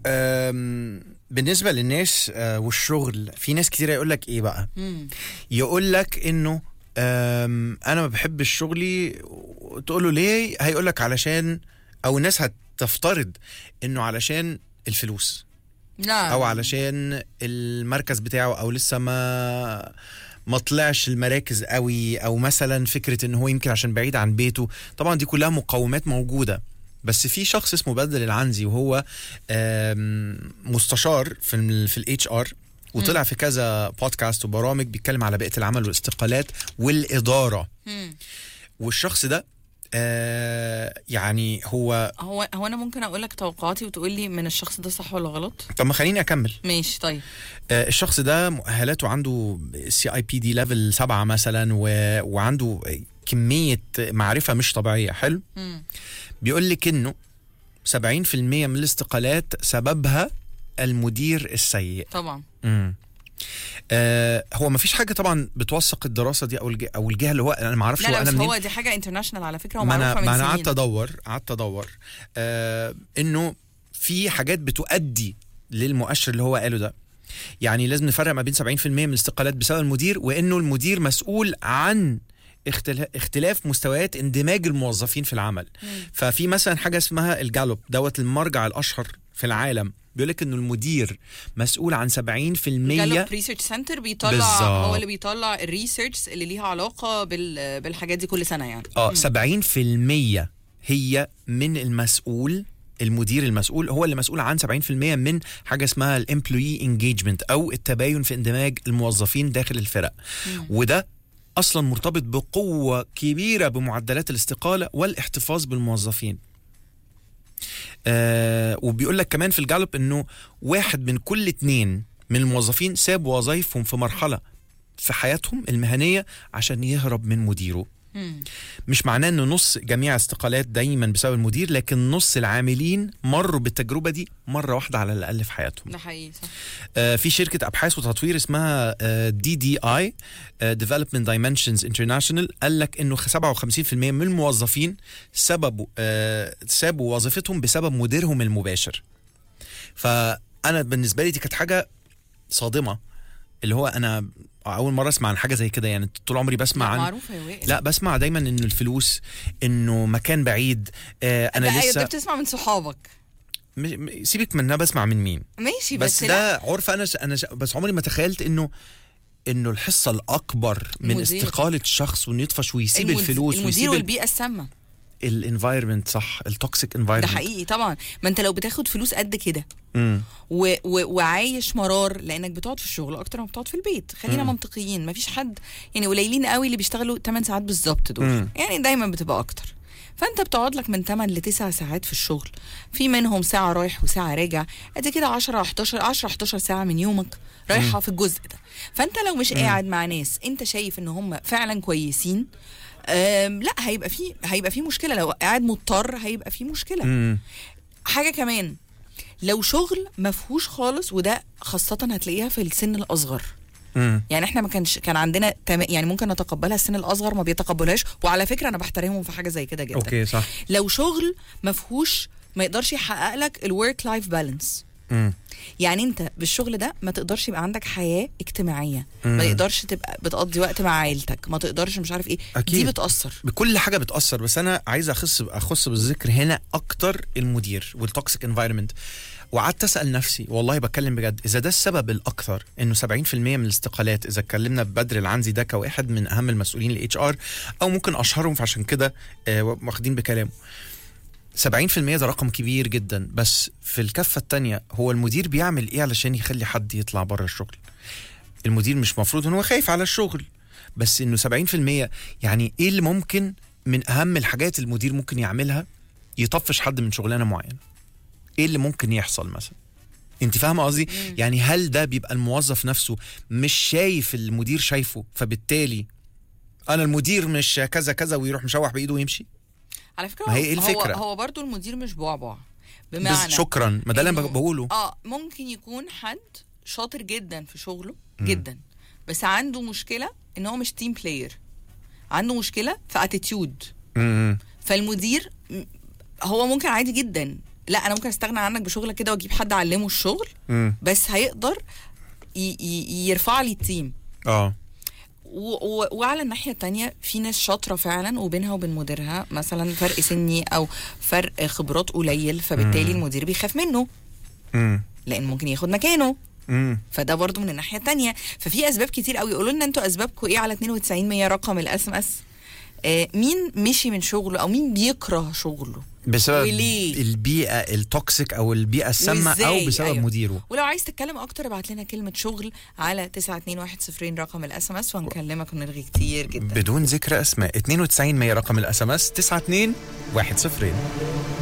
أم، بالنسبه للناس آه، والشغل في ناس كتير يقول لك ايه بقى مم. يقول لك انه أم، انا ما بحبش شغلي تقول له ليه هيقول لك علشان او الناس هتفترض انه علشان الفلوس لا او علشان المركز بتاعه او لسه ما ما طلعش المراكز قوي او مثلا فكره ان هو يمكن عشان بعيد عن بيته طبعا دي كلها مقومات موجوده بس في شخص اسمه بدل العنزي وهو آم، مستشار في ال في الاتش ار وطلع في كذا بودكاست وبرامج بيتكلم على بيئه العمل والاستقالات والاداره مم. والشخص ده آه يعني هو هو هو انا ممكن اقول لك توقعاتي وتقول لي من الشخص ده صح ولا غلط طب ما خليني اكمل ماشي طيب آه، الشخص ده مؤهلاته عنده سي اي بي دي ليفل سبعة مثلا و... وعنده كمية معرفة مش طبيعية حلو مم. بيقول لك انه 70% من الاستقالات سببها المدير السيء طبعا مم. آه هو ما فيش حاجة طبعا بتوثق الدراسة دي او الج... او الجهة اللي هو انا ما اعرفش لا هو لا انا بس منين هو دي حاجه انترناشونال على فكره ما انا ومعروفه ما من انا سنين قعدت ادور قعدت ادور آه انه في حاجات بتؤدي للمؤشر اللي هو قاله ده يعني لازم نفرق ما بين 70% من الاستقالات بسبب المدير وانه المدير مسؤول عن اختلا- اختلاف مستويات اندماج الموظفين في العمل مم. ففي مثلا حاجه اسمها الجالوب دوت المرجع الاشهر في العالم بيقول لك انه المدير مسؤول عن 70% جالوب ريسيرش سنتر بيطلع بالظبط. هو اللي بيطلع الريسيرش اللي ليها علاقه بال بالحاجات دي كل سنه يعني اه 70% هي من المسؤول المدير المسؤول هو اللي مسؤول عن 70% من حاجه اسمها الامبلوي انجيجمنت او التباين في اندماج الموظفين داخل الفرق مم. وده اصلا مرتبط بقوه كبيره بمعدلات الاستقاله والاحتفاظ بالموظفين آه وبيقول لك كمان في الجالوب انه واحد من كل اتنين من الموظفين ساب وظايفهم في مرحله في حياتهم المهنيه عشان يهرب من مديره مم. مش معناه ان نص جميع استقالات دايما بسبب المدير لكن نص العاملين مروا بالتجربه دي مره واحده على الاقل في حياتهم ده حقيقي صح آه في شركه ابحاث وتطوير اسمها دي دي اي ديفلوبمنت دايمنشنز انترناشونال قال لك انه 57% من الموظفين سببوا آه سابوا وظيفتهم بسبب مديرهم المباشر فانا بالنسبه لي دي كانت حاجه صادمه اللي هو انا اول مره اسمع عن حاجه زي كده يعني طول عمري بسمع عن معروفه يا وائل لا بسمع دايما انه الفلوس انه مكان بعيد آه انا لا، أيوة، لسه ده بتسمع من صحابك م- م- سيبك من إن انا بسمع من مين ماشي بس, بس, لا ده عرف انا ش... انا ش... بس عمري ما تخيلت انه انه الحصه الاكبر من المدير. استقاله الشخص وانه يطفش ويسيب المد- الفلوس المدير ويسيب والبيئه السامه الانفايرمنت صح التوكسيك ده انفايرمنت حقيقي طبعا ما انت لو بتاخد فلوس قد كده امم و و وعايش مرار لانك بتقعد في الشغل اكتر ما بتقعد في البيت خلينا مم. منطقيين مفيش حد يعني قليلين قوي اللي بيشتغلوا 8 ساعات بالظبط دول مم. يعني دايما بتبقى اكتر فانت بتقعد لك من 8 ل 9 ساعات في الشغل في منهم ساعه رايح وساعه راجع ادي كده 10 11 10 11 ساعه من يومك رايحه في الجزء ده فانت لو مش قاعد مع ناس انت شايف ان هم فعلا كويسين أم لا هيبقى في هيبقى في مشكله لو قاعد مضطر هيبقى في مشكله امم حاجه كمان لو شغل ما فيهوش خالص وده خاصه هتلاقيها في السن الاصغر امم يعني احنا ما كانش كان عندنا تم... يعني ممكن نتقبلها السن الاصغر ما بيتقبلهاش وعلى فكره انا بحترمهم في حاجه زي كده جدا اوكي صح لو شغل ما فيهوش ما يقدرش يحقق لك الورك لايف بالانس امم يعني انت بالشغل ده ما تقدرش يبقى عندك حياه اجتماعيه مم. ما تقدرش تبقى بتقضي وقت مع عيلتك ما تقدرش مش عارف ايه أكيد. دي بتاثر بكل حاجه بتاثر بس انا عايز اخص اخص بالذكر هنا اكتر المدير والتوكسيك انفايرمنت وقعدت اسال نفسي والله بتكلم بجد اذا ده السبب الاكثر انه 70% من الاستقالات اذا اتكلمنا ببدر العنزي ده كواحد من اهم المسؤولين الاتش ار او ممكن اشهرهم فعشان كده آه، واخدين بكلامه 70% ده رقم كبير جدا بس في الكفه الثانيه هو المدير بيعمل ايه علشان يخلي حد يطلع بره الشغل المدير مش مفروض ان هو خايف على الشغل بس انه 70% يعني ايه اللي ممكن من اهم الحاجات المدير ممكن يعملها يطفش حد من شغلانه معينه ايه اللي ممكن يحصل مثلا انت فاهمه قصدي يعني هل ده بيبقى الموظف نفسه مش شايف المدير شايفه فبالتالي انا المدير مش كذا كذا ويروح مشوح بايده ويمشي على فكره ما هي إيه هو الفكرة؟ هو برضو المدير مش بعبع بس بمعنى شكرا ما ده اللي انا إنه- بقوله اه ممكن يكون حد شاطر جدا في شغله مم. جدا بس عنده مشكله ان هو مش تيم بلاير عنده مشكله في اتيتيود م- م. فالمدير م- هو ممكن عادي جدا لا انا ممكن استغنى عنك بشغلك كده واجيب حد اعلمه الشغل مم. بس هيقدر ي- ي- يرفع لي التيم اه و- و- وعلى الناحية التانية في ناس شاطرة فعلا وبينها وبين مديرها مثلا فرق سني أو فرق خبرات قليل فبالتالي المدير بيخاف منه مم. لأن ممكن ياخد مكانه مم. فده برضو من الناحية التانية ففي أسباب كتير قوي قولوا لنا انتوا أسبابكم إيه على 92 100 رقم الاس ام اس مين مشي من شغله أو مين بيكره شغله بسبب وليه؟ البيئه التوكسيك او البيئه السامه او وإزاي؟ بسبب أيوة. مديره ولو عايز تتكلم اكتر ابعت لنا كلمه شغل على 921 رقم الاس ام اس وهنكلمك ونرغي كتير جدا بدون ذكر اسماء 92 100 رقم الاس ام اس 92 10